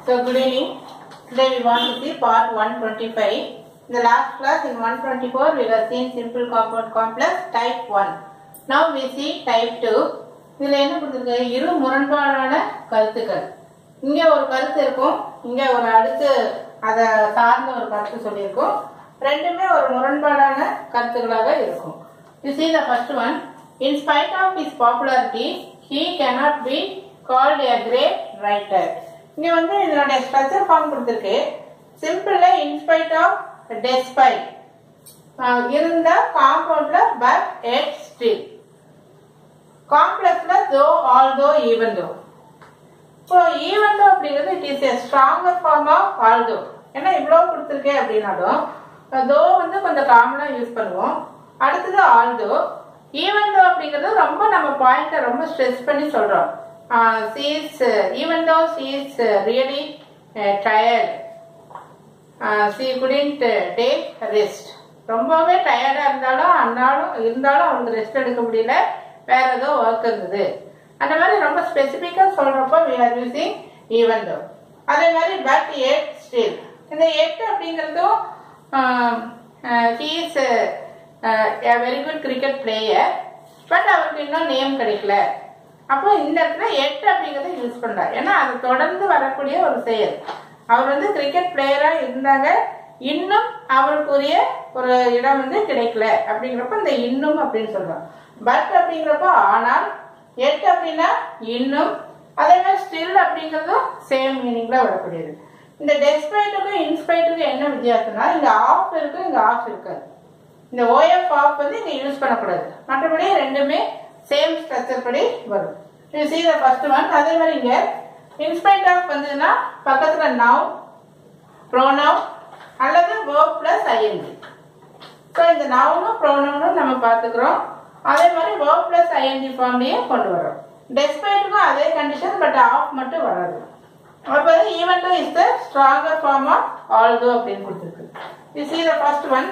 So good evening. Today we want to see part 125. In the last class in 124 we have seen simple compound complex type 1. Now we see type 2. இதுல என்ன கொடுத்துருக்கு இரு முரண்பாடான கருத்துக்கள் இங்க ஒரு கருத்து இருக்கும் இங்க ஒரு அடுத்து அதை சார்ந்த ஒரு கருத்து சொல்லியிருக்கும் ரெண்டுமே ஒரு முரண்பாடான கருத்துக்களாக இருக்கும் you see the first one in spite of his popularity he cannot be called a great writer இங்க வந்து இதனுடைய ஸ்ட்ரக்சர் ஃபார்ம் கொடுத்துருக்கு சிம்பிள்ல இன்ஸ்பைட் ஆஃப் டெஸ்பைட் இருந்த காம்பவுண்ட்ல பட் எட் ஸ்டில் காம்ப்ளெக்ஸ்ல தோ ஆல் தோ even though so even though அப்படிங்கிறது it is a stronger form of although ஏன்னா இவ்வளோ கொடுத்துருக்கேன் அப்படின்னாலும் தோ வந்து கொஞ்சம் காமனாக யூஸ் பண்ணுவோம் அடுத்தது ஆல் தோ ஈவன் தோ அப்படிங்கிறது ரொம்ப நம்ம பாயிண்ட்டை ரொம்ப ஸ்ட்ரெஸ் பண்ணி சொல்கிறோம் she's even though she's really tired she couldn't take rest ரொம்பவே டயர்டாக இருந்தாலும் அன்னாலும் இருந்தாலும் அவங்களுக்கு ரெஸ்ட் எடுக்க முடியல வேற ஏதோ ஒர்க் இருந்தது அந்த மாதிரி ரொம்ப ஸ்பெசிஃபிக்காக சொல்கிறப்போ we are using even though அதே மாதிரி பட் எட் ஸ்டில் இந்த எட் அப்படிங்கிறதும் he's a very good cricket player but அவருக்கு இன்னும் நேம் கிடைக்கல அப்போ இந்த இடத்துல எட் அப்படிங்கிறத யூஸ் பண்றார் ஏன்னா அது தொடர்ந்து வரக்கூடிய ஒரு செயல் அவர் வந்து கிரிக்கெட் பிளேயரா இருந்தாங்க இன்னும் அவருக்குரிய ஒரு இடம் வந்து கிடைக்கல அப்படிங்கிறப்ப இந்த இன்னும் அப்படின்னு சொல்றோம் பட் அப்படிங்கிறப்போ ஆனால் எட் அப்படின்னா இன்னும் அதே மாதிரி ஸ்டில் அப்படிங்கிறதும் சேம் மீனிங்ல வரக்கூடியது இந்த டெஸ்பைட்டுக்கும் இன்ஸ்பைட்டுக்கும் என்ன வித்தியாசம்னா இங்க ஆஃப் இருக்கு இங்க ஆஃப் இருக்காது இந்த ஓஎஃப் ஆஃப் வந்து இங்க யூஸ் பண்ணக்கூடாது மற்றபடி ரெண்டுமே சேம் ஸ்ட்ரக்சர் படி வரும் இது சி த ஃபர்ஸ்ட் ஒன் அதே மாதிரி இங்க இன்ஸ்பைட் ஆஃப் வந்ததுன்னா பக்கத்துல நவ் ப்ரோனவ் அல்லது வேர்ப் பிளஸ் ஐஎன்ஜி ஸோ இந்த நவுனும் ப்ரோனவுனும் நம்ம பார்த்துக்கிறோம் அதே மாதிரி வேர்ப் பிளஸ் ஐஎன்ஜி ஃபார்ம்லயே கொண்டு வரோம் டெஸ்பைட்டுக்கும் அதே கண்டிஷன் பட் ஆஃப் மட்டும் வராது அப்போ even though is the stronger form of although அப்படின்னு கொடுத்துருக்கு you see the first one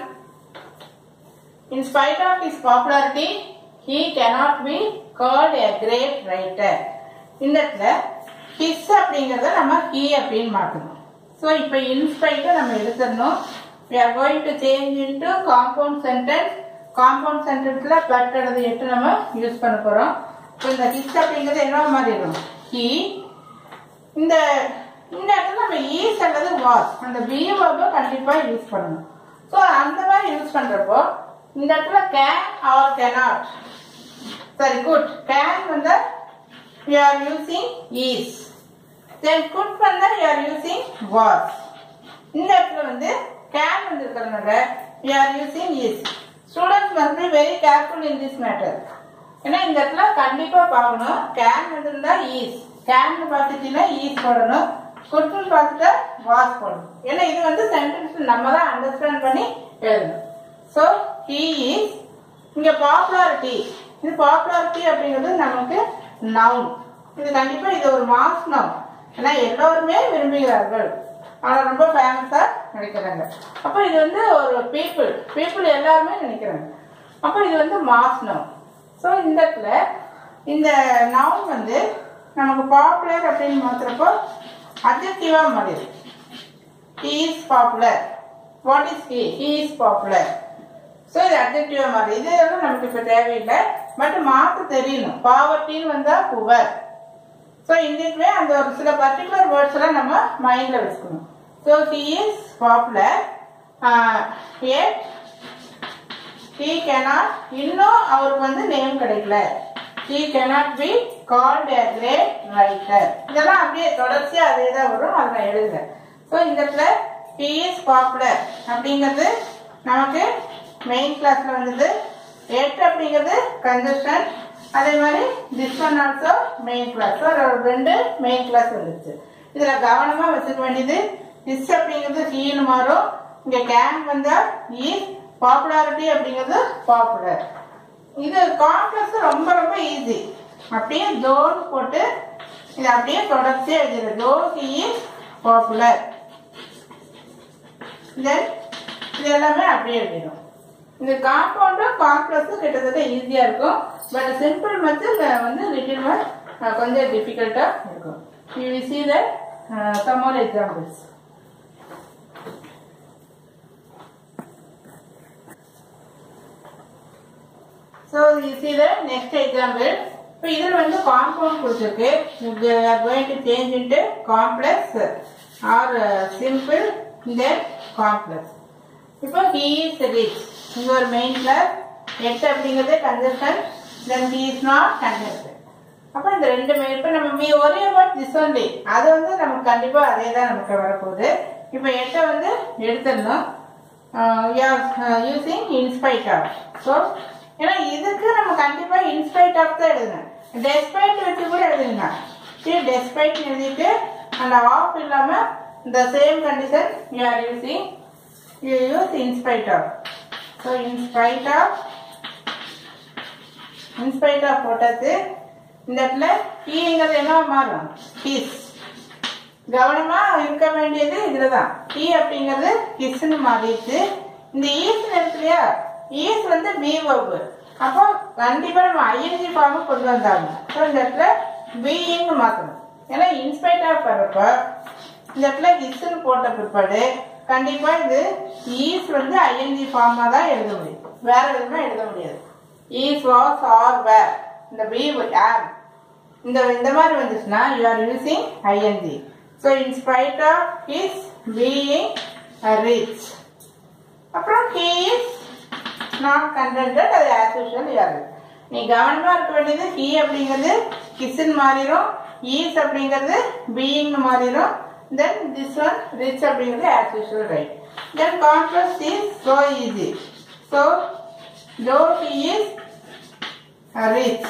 In spite of his popularity, he cannot be called a great writer. இந்த இடத்துல his அப்படிங்கிறத நம்ம he அப்படின்னு மாற்றணும் ஸோ இப்போ இன்ஸ்பைட்டை நம்ம எடுத்துடணும் we are going to change into compound sentence compound sentenceல பட் அல்லது எட்டு நம்ம யூஸ் பண்ண போறோம் இப்போ இந்த his அப்படிங்கிறது என்ன மாறிடும் he இந்த இந்த இடத்துல நம்ம ஈஸ் அல்லது வாஸ் அந்த பி வேர்பை கண்டிப்பா யூஸ் பண்ணணும் ஸோ அந்த மாதிரி யூஸ் பண்றப்போ இந்த இடத்துல கேன் ஆர் கேனாட் சரி குட் கேன் வந்து you are using is then could வந்து யூ ஆர் யூசிங் வாஸ் இந்த இடத்துல வந்து கேன் வந்து இருக்கிறதுனால you are using is students must be very careful in this matter ஏன்னா இந்த இடத்துல கண்டிப்பா பார்க்கணும் கேன் வந்திருந்தா ஈஸ் கேன் பார்த்துட்டீங்கன்னா ஈஸ் போடணும் குட்னு பார்த்துட்டா வாஸ் போடணும் ஏன்னா இது வந்து சென்டென்ஸ் நம்ம தான் அண்டர்ஸ்டாண்ட் பண்ணி எழுதணும் ஸோ ஹீ இஸ் இங்க பாப்புலாரிட்டி இது பாப்புலாரிட்டி அப்படிங்கிறது நமக்கு நவுன் இது கண்டிப்பா இது ஒரு மாஸ் நவுன் ஏன்னா எல்லோருமே விரும்புகிறார்கள் ஆனா ரொம்ப ஃபேமஸா நினைக்கிறாங்க அப்போ இது வந்து ஒரு பீப்புள் பீப்புள் எல்லாருமே நினைக்கிறாங்க அப்போ இது வந்து மாஸ் நவுன் ஸோ இந்த இடத்துல இந்த நவுன் வந்து நமக்கு பாப்புலர் அப்படின்னு மாத்துறப்போ அப்ஜெக்டிவா மாறிடுது he is popular what is he he is popular so இது அப்ஜெக்டிவா மாறி இது எல்லாம் நமக்கு இப்போ தேவையில்லை பட் மாற்ற தெரியணும் பாவர்ட்டின்னு வந்தா புவர் ஸோ இங்கிலீஷ்மே அந்த ஒரு சில பர்டிகுலர் வேர்ட்ஸ் எல்லாம் நம்ம மைண்ட்ல வச்சுக்கணும் so he is popular yet he cannot இன்னும் அவருக்கு வந்து நேம் கிடைக்கல he cannot be called a great writer இதெல்லாம் அப்படியே தொடர்ச்சியா அதே தான் வரும் அதை நான் எழுதுறேன் ஸோ இந்த இடத்துல he is popular அப்படிங்கிறது நமக்கு மெயின் கிளாஸ்ல வந்தது எட் அப்படிங்கிறது கன்ஜஸ்டன் அதே மாதிரி this one also main clause so ரெண்டு மெயின் கிளாஸ் வந்துருச்சு இதுல கவனமா வச்சுக்க வேண்டியது திஸ் அப்படிங்கிறது ஹீன்னு மாறும் இங்க கேன் வந்தா ஈஸ் பாப்புலாரிட்டி அப்படிங்கிறது பாப்புலர் இது காம்ப்ளெக்ஸ் ரொம்ப ரொம்ப ஈஸி அப்படியே தோன்னு போட்டு இது அப்படியே தொடர்ச்சியா எழுதிடு தோ ஹி இஸ் பாப்புலர் தென் இது எல்லாமே அப்படியே எழுதிடும் இந்த காம்பவுண்டும் காம்ப்ளெக்ஸும் கிட்டத்தட்ட ஈஸியா இருக்கும் பட் சிம்பிள் மெத்தட் வந்து லிட்டில் கொஞ்சம் டிஃபிகல்ட்டா இருக்கும் you see the some more examples. So you see the next example. இப்போ இதில் வந்து காம்பவுண்ட் கொடுத்துருக்கு we are going to change into complex or uh, simple then complex. இப்போ he is rich. இங்க ஒரு மெயின் கிளாஸ் எட்டு அப்படிங்கிறது conjunction then he is not conjunction. அப்போ இந்த ரெண்டு மெயின் இப்போ நம்ம we worry about this only அது வந்து நமக்கு கண்டிப்பாக அதே தான் நமக்கு வரப்போகுது இப்போ எட்டை வந்து எடுத்துடணும் யூசிங் இன்ஸ்பைட் ஆஃப் ஸோ ஏன்னா இதுக்கு நம்ம கண்டிப்பாக இன்ஸ்பைட் ஆஃப் தான் எழுதணும் டெஸ்பைட் வச்சு கூட எழுதுங்க சரி டெஸ்பைட் எழுதிட்டு அந்த ஆஃப் இல்லாமல் இந்த same condition you are using you use in spite of so in spite of in spite of போட்டது இந்த இடத்துல கீங்கிறது என்ன மாறும் கிஸ் கவனமா இருக்க வேண்டியது இதுலதான் டி அப்படிங்கிறது கிஸ்ன்னு மாறிடுச்சு இந்த ஈஸ் இருக்கு இல்லையா ஈஸ் வந்து பி வர்பு அப்போ கண்டிப்பா நம்ம ஐஎன்ஜி ஃபார்ம் கொண்டு வந்தாங்க ஸோ இந்த இடத்துல பீயிங்னு மாத்தணும் ஏன்னா இன்ஸ்பைட் ஆஃப் வர்றப்ப இந்த இடத்துல கிஸ்ன்னு போட்ட பிற்பாடு கண்டிப்பா இது ஈஸ் வந்து ஐஎன்ஜி ஃபார்மா தான் எழுத முடியும் வேற விதமா எழுத முடியாது ஈஸ் வாஸ் ஆர் வேர் இந்த பி ஆம் இந்த இந்த மாதிரி வந்துச்சுன்னா you are using ING so in spite of his being rich அப்புறம் ஹீ இஸ் நாட் கண்டென்டட் அது ஆஸ் யூஷுவல் யாரு நீ கவனமா இருக்க வேண்டியது ஹீ அப்படிங்கிறது கிஸ்ன்னு மாறிடும் ஈஸ் அப்படிங்கிறது பீயிங்னு மாறிடும் தென் திஸ் ஒன் ரிச் அப்படிங்கிறது as usual right then contrast is so easy so though he is rich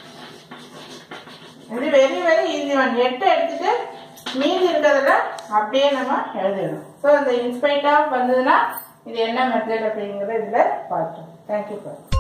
இது very very easy one yet எடுத்துட்டு மீதி இருக்கிறதெல்லாம் அப்படியே நம்ம எழுதிடணும் ஸோ இந்த இன்ஸ்பைட் ஆஃப் வந்ததுன்னா இது என்ன மெத்தட் அப்படிங்கிறத இதில் பார்த்தோம் தேங்க்யூ சார்